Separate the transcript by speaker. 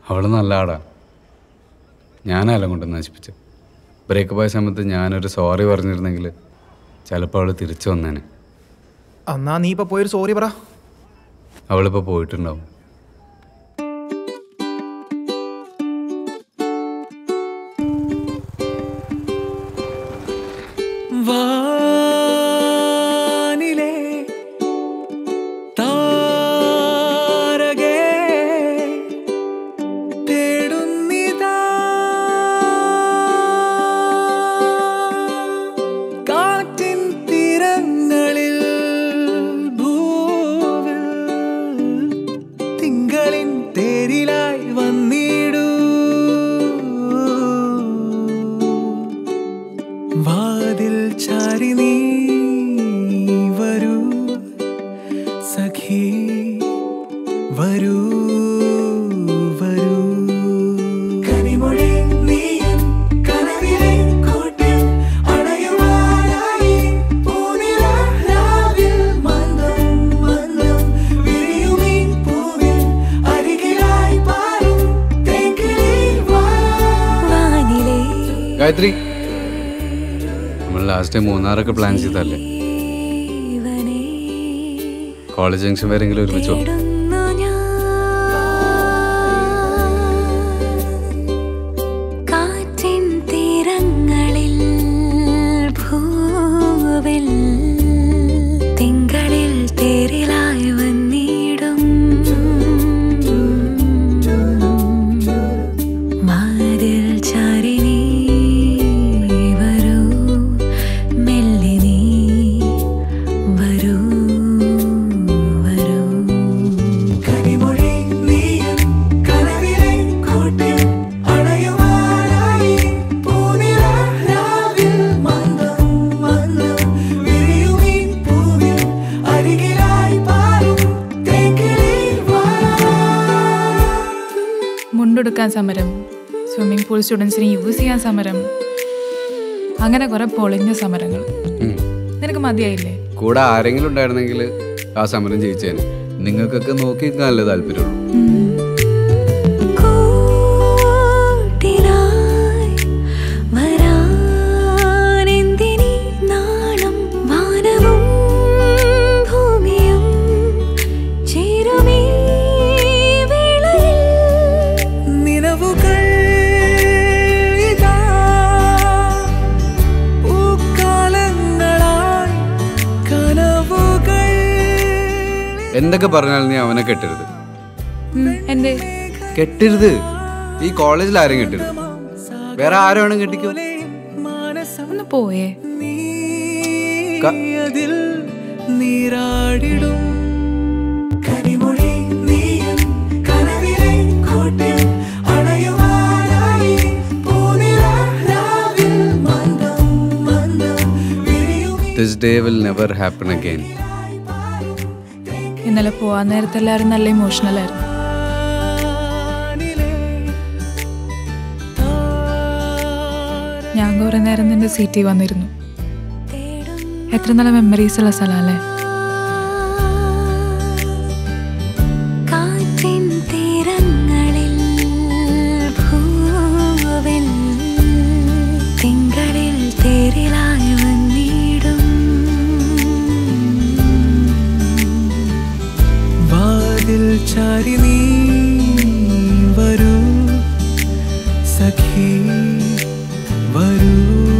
Speaker 1: അവള് നല്ല ആടാ ഞാനല്ല കൊണ്ട് നശിപ്പിച്ചു ബ്രേക്കപ്പ് ആയ സമയത്ത് ഞാനൊരു സോറി പറഞ്ഞിരുന്നെങ്കിൽ ചിലപ്പോൾ അവൾ തിരിച്ചു വന്നേനെ
Speaker 2: എന്നാ നീ ഇപ്പൊ പോയൊരു സോറി പറ
Speaker 1: അവളിപ്പോൾ പോയിട്ടുണ്ടാവും
Speaker 3: വാനിലെ താരകേ തേടുന്നിതാ കാറ്റിൻ തീരങ്ങളിൽ ഭൂവിൽ തിങ്കളിൻ തേരിലായി വന്നിടൂ വാതിൽ ചാരി നീ വരൂ സഖി വരൂ വരൂ കനിമൊഴി നീ കനവിലെ കൂട്ടിൽ അണയുവാനായി പൂനിലാവിൽ മന്ദം മന്ദം വിരിയുമീ പൂവിൽ അരികിലായി പാറും തേങ്കിലി
Speaker 4: വാനിലേ
Speaker 1: ഗായത്രി നമ്മൾ ലാസ്റ്റ് ടൈം മൂന്നാറൊക്കെ പ്ലാൻ ചെയ്തല്ലേ
Speaker 4: ജീവനേ
Speaker 1: കോളേജ് ജംഗ്ഷൻ വരെങ്കിലും ഒരുമിച്ച് പോകും
Speaker 4: തേടുന്നു ഞാൻ കാറ്റിൻ തീരങ്ങളിൽ ഭൂവിൽ തിങ്കളിൽ തേരിലായി വന്നിടും മാതിൽ ചാരി നീ വരൂ മെല്ലെ നീ വരൂ വരൂ
Speaker 3: കനിമൊഴി നീ കനവിലെ കൂട്ടിൽ അണയുവാനായി പൂനിലാവിൽ മന്ദം മന്ദം വിരിയുമീ പൂവിൽ അരികിലായി പാറും തേങ്കിലി
Speaker 5: മുണ്ടെടുക്കാൻ സമരം സ്വിമ്മിംഗ് പൂൾ സ്റ്റുഡൻസിന് യൂസ് ചെയ്യാൻ സമരം അങ്ങനെ കുറെ പൊളിഞ്ഞ സമരങ്ങൾ
Speaker 1: ഉം.
Speaker 5: നിനക്ക് മതിയായില്ലേ
Speaker 1: കൂടെ ആരെങ്കിലും ഉണ്ടായിരുന്നെങ്കിൽ ആ സമരം ജയിച്ചേനെ നിങ്ങൾക്കൊക്കെ നോക്കി നിൽക്കാനല്ലേ താല്പര്യമുള്ളൂ
Speaker 4: കൂട്ടിനായി വരാനെന്തിനീ നാണം വാനവും ഭൂമിയും ചേരുമീ വേളയിൽ
Speaker 3: നിലവുകൾ ഇതാ പൂക്കാലങ്ങളായി കനവുകൾ
Speaker 1: എന്തൊക്കെ പറഞ്ഞാലും നീ അവനെ കെട്ടരുത്
Speaker 5: ഉം, എന്റെ
Speaker 1: കെട്ടരുത് ഈ കോളേജിൽ ആരും കെട്ടരുത് വേറെ ആരും വേണം കെട്ടിക്കോ
Speaker 5: ഒന്ന് പോയേ
Speaker 1: ക-
Speaker 3: അതിൽ നീരാടിടും കനിമൊഴി നീ കനവിലെ കൂട്ടിൽ അണയുവാനായി പൂനിലാവിൽ മന്ദം മന്ദം വിരിയുമീ
Speaker 1: this day will never happen again
Speaker 5: ഇന്നലെ പോവാൻ നേരത്തെ എല്ലാവരും നല്ല ഇമോഷണൽ ആയിരുന്നു ഞാൻ കുറെ നേരം നിന്റെ സീറ്റിൽ വന്നിരുന്നു എത്ര നല്ല മെമ്മറീസ് ഉള്ള സ്ഥലമല്ലേ
Speaker 4: കാറ്റിൻ തീരങ്ങളിൽ ഭൂവിൽ തിങ്കളിൽ തേരിലായി വന്നിടും
Speaker 3: വാതിൽ ചാരി നീ വരൂ സഖി വരൂ